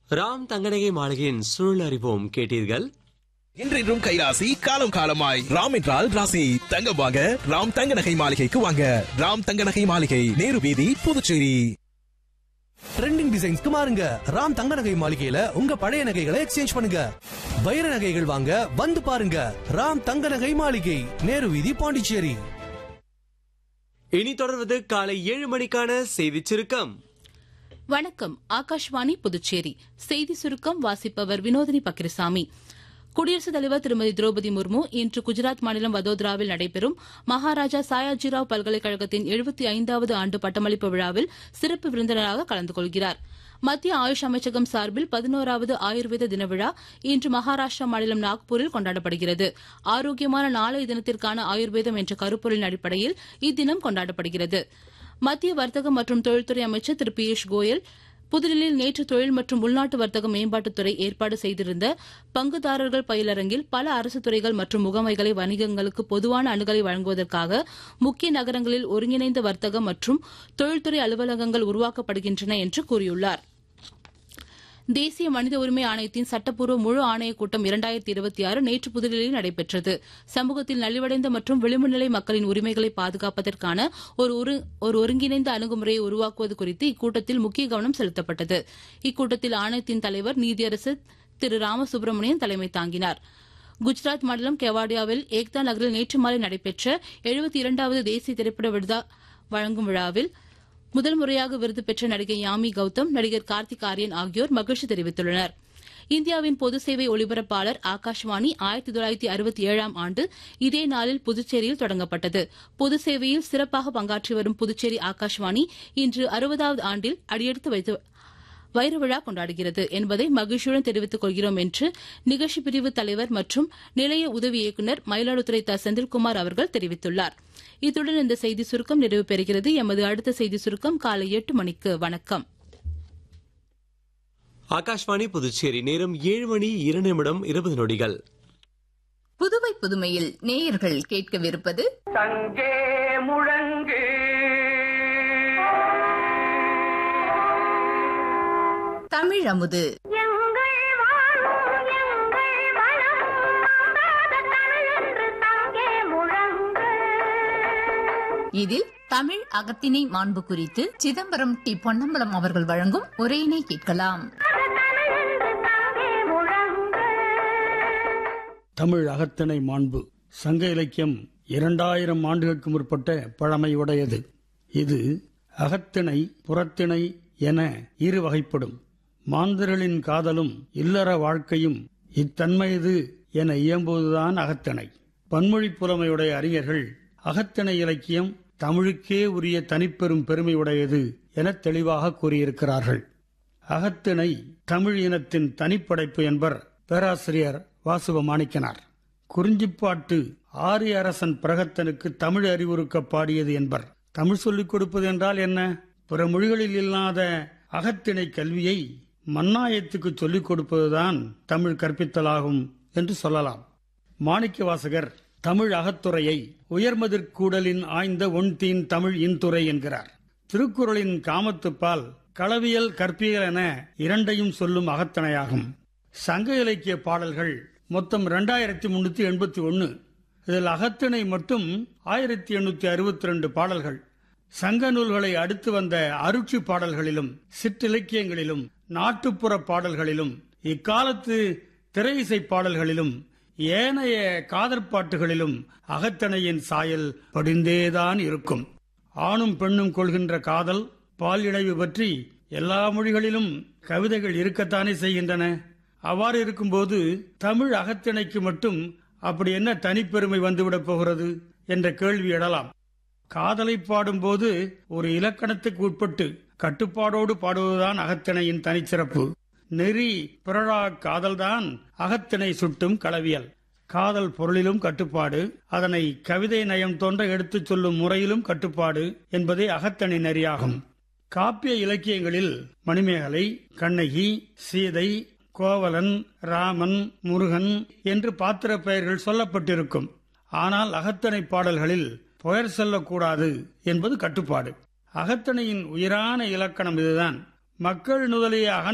ராம் தங்கநகை மாளிகையின் சூழல் அறிவோம் கேட்டீர்கள் இன்றையும் கைராசி காலம் காலமாய் ராம் என்றால் ராசி தங்கம் வாங்க ராம் தங்க நகை மாளிகைக்கு வாங்க ராம் தங்க நகை மாளிகை நேரு வீதி புதுச்சேரி ட்ரெண்டிங் டிசைன்ஸ்க்கு மாறுங்க ராம் தங்க நகை மாளிகையில உங்க பழைய நகைகளை எக்ஸ்சேஞ்ச் பண்ணுங்க வைர நகைகள் வாங்க வந்து பாருங்க ராம் தங்க நகை மாளிகை நேரு வீதி பாண்டிச்சேரி இனி தொடர்வது காலை ஏழு மணிக்கான செய்தி சுருக்கம் வணக்கம் ஆகாஷ்வாணி புதுச்சேரி செய்தி சுருக்கம் வாசிப்பவர் வினோதினி பக்கிரசாமி குடியரசுத் தலைவர் திருமதி திரௌபதி முர்மு இன்று குஜராத் மாநிலம் வதோதராவில் நடைபெறும் மகாராஜா சாயாஜிராவ் பல்கலைக்கழகத்தின் எழுபத்தி ஐந்தாவது ஆண்டு பட்டமளிப்பு விழாவில் சிறப்பு விருந்தினராக கலந்து கொள்கிறார் மத்திய ஆயுஷ் அமைச்சகம் சார்பில் பதினோராவது ஆயுர்வேத தின விழா இன்று மகாராஷ்டிரா மாநிலம் நாக்பூரில் கொண்டாடப்படுகிறது ஆரோக்கியமான நாளைய தினத்திற்கான ஆயுர்வேதம் என்ற கருப்பொருளின் அடிப்படையில் இத்தினம் கொண்டாடப்படுகிறது மத்திய வர்த்தக மற்றும் தொழில்துறை அமைச்சர் திரு பியூஷ் கோயல் புதுதில்லியில் நேற்று தொழில் மற்றும் உள்நாட்டு வர்த்தக மேம்பாட்டுத்துறை ஏற்பாடு செய்திருந்த பங்குதாரர்கள் பயிலரங்கில் பல அரசு துறைகள் மற்றும் முகமைகளை வணிகங்களுக்கு பொதுவான அணுகலை வழங்குவதற்காக முக்கிய நகரங்களில் ஒருங்கிணைந்த வர்த்தக மற்றும் தொழில்துறை அலுவலகங்கள் உருவாக்கப்படுகின்றன என்று கூறியுள்ளார் தேசிய மனித உரிமை ஆணையத்தின் சட்டப்பூர்வ முழு ஆணையக் கூட்டம் இரண்டாயிரத்தி இருபத்தி ஆறு நேற்று புதுதில்லியில் நடைபெற்றது சமூகத்தில் நலிவடைந்த மற்றும் விளிம்பு நிலை மக்களின் உரிமைகளை பாதுகாப்பதற்கான ஒரு ஒரு- ஒரு ஒருங்கிணைந்த அணுகுமுறையை உருவாக்குவது குறித்து இக்கூட்டத்தில் முக்கிய கவனம் செலுத்தப்பட்டது இக்கூட்டத்தில் ஆணையத்தின் தலைவர் நீதியரசர் திரு ராமசுப்ரமணியன் தலைமை தாங்கினார் குஜராத் மாநிலம் கெவாடியாவில் ஏக்தா நகரில் நேற்று மாலை நடைபெற்ற எழுபத்தி இரண்டாவது தேசிய திரைப்பட விருதா வழங்கும் விழாவில் முதல் முறையாக விருது பெற்ற நடிகை யாமி கௌதம் நடிகர் கார்த்திக் ஆரியன் ஆகியோர் மகிழ்ச்சி தெரிவித்துள்ளனர் இந்தியாவின் பொது சேவை ஒலிபரப்பாளர் ஆகாஷ்வாணி ஆயிரத்தி தொள்ளாயிரத்தி அறுபத்தி ஏழாம் ஆண்டு இதே நாளில் புதுச்சேரியில் தொடங்கப்பட்டது பொது சேவையில் சிறப்பாக பங்காற்றி வரும் புதுச்சேரி ஆகாஷ்வாணி இன்று அறுபதாவது ஆண்டில் அடியெடுத்து வைத்து வைர விழா கொண்டாடுகிறது என்பதை மகிழ்ச்சியுடன் தெரிவித்துக் கொள்கிறோம் என்று நிகழ்ச்சி பிரிவு தலைவர் மற்றும் நிலைய உதவி இயக்குநர் மயிலாடுதுறை த செந்தில்குமார் அவர்கள் தெரிவித்துள்ளார் இத்துடன் இந்த செய்தி சுருக்கம் நிறைவு பெறுகிறது எமது அடுத்த செய்தி சுருக்கம் காலை எட்டு மணிக்கு வணக்கம் ஆகாஷ்வாணி புதுச்சேரி நேரம் ஏழு மணி இரண்டு நிமிடம் இருபது நொடிகள் புதுவை புதுமையில் நேயர்கள் கேட்கவிருப்பது தங்கே முழங்கு தமிழ் அமுது எங்கள் வாழும் எங்கள் வளம் மாறாத தமிழென்று தங்கே முழங்கு இதில் தமிழ் அகத்திணை மாண்பு குறித்து சிதம்பரம் டி பொன்னம்பலம் அவர்கள் வழங்கும் உரையினை கேட்கலாம் தமிழென்று தங்கே முழங்கு தமிழ் அகத்திணை மாண்பு சங்க இலக்கியம் இரண்டாயிரம் ஆண்டுகளுக்கு முற்பட்ட பழமை உடையது இது அகத்திணை புறத்திணை என இரு வகைப்படும் மாந்தர்களின் காதலும் இல்லற வாழ்க்கையும் இத்தன்மையது என இயம்புவதுதான் அகத்திணை பன்மொழி புலமையுடைய அறிஞர்கள் அகத்திணை இலக்கியம் தமிழுக்கே உரிய தனிப்பெரும் பெருமையுடையது என தெளிவாக கூறியிருக்கிறார்கள் அகத்திணை தமிழ் இனத்தின் தனிப்படைப்பு என்பர் பேராசிரியர் வாசுவ மாணிக்கனார் குறிஞ்சிப்பாட்டு ஆரிய அரசன் பிரகத்தனுக்கு தமிழ் அறிவுறுக்க பாடியது என்பர் தமிழ் சொல்லிக் கொடுப்பது என்றால் என்ன பிற மொழிகளில் இல்லாத அகத்திணை கல்வியை மன்னாயத்துக்கு சொல்லிக் கொடுப்பதுதான் தமிழ் கற்பித்தலாகும் என்று சொல்லலாம் மாணிக்க வாசகர் தமிழ் அகத்துறையை உயர்மதிர்கூடலின் ஆய்ந்த ஒன்தீன் தமிழ் இன்துறை என்கிறார் திருக்குறளின் காமத்துப்பால் களவியல் கற்பியல் என இரண்டையும் சொல்லும் அகத்தணையாகும் சங்க இலக்கிய பாடல்கள் மொத்தம் இரண்டாயிரத்தி முன்னூத்தி எண்பத்தி ஒன்னு இதில் அகத்திணை மட்டும் ஆயிரத்தி எண்ணூத்தி அறுபத்தி ரெண்டு பாடல்கள் சங்க நூல்களை அடுத்து வந்த அருட்சி பாடல்களிலும் சிற்றிலக்கியங்களிலும் நாட்டுப்புற பாடல்களிலும் இக்காலத்து திரை இசை பாடல்களிலும் ஏனைய காதற்பாட்டுகளிலும் அகத்தணையின் சாயல் படிந்தேதான் இருக்கும் ஆணும் பெண்ணும் கொள்கின்ற காதல் பால் இணைவு பற்றி எல்லா மொழிகளிலும் கவிதைகள் இருக்கத்தானே செய்கின்றன அவ்வாறு இருக்கும்போது தமிழ் அகத்திணைக்கு மட்டும் அப்படி என்ன தனிப்பெருமை வந்துவிடப் போகிறது என்ற கேள்வி எழலாம் காதலை பாடும்போது ஒரு இலக்கணத்துக்கு உட்பட்டு கட்டுப்பாடோடு பாடுவதுதான் அகத்திணையின் தனிச்சிறப்பு நெறி பிறழா காதல்தான் அகத்திணை சுட்டும் களவியல் காதல் பொருளிலும் கட்டுப்பாடு அதனை கவிதை நயம் தோன்ற எடுத்துச் சொல்லும் முறையிலும் கட்டுப்பாடு என்பதே அகத்தணி நெறியாகும் காப்பிய இலக்கியங்களில் மணிமேகலை கண்ணகி சீதை கோவலன் ராமன் முருகன் என்று பாத்திர பெயர்கள் சொல்லப்பட்டிருக்கும் ஆனால் அகத்தணை பாடல்களில் பெயர் சொல்லக்கூடாது என்பது கட்டுப்பாடு அகத்தணையின் உயிரான இலக்கணம் இதுதான் மக்கள் முதலிய அகன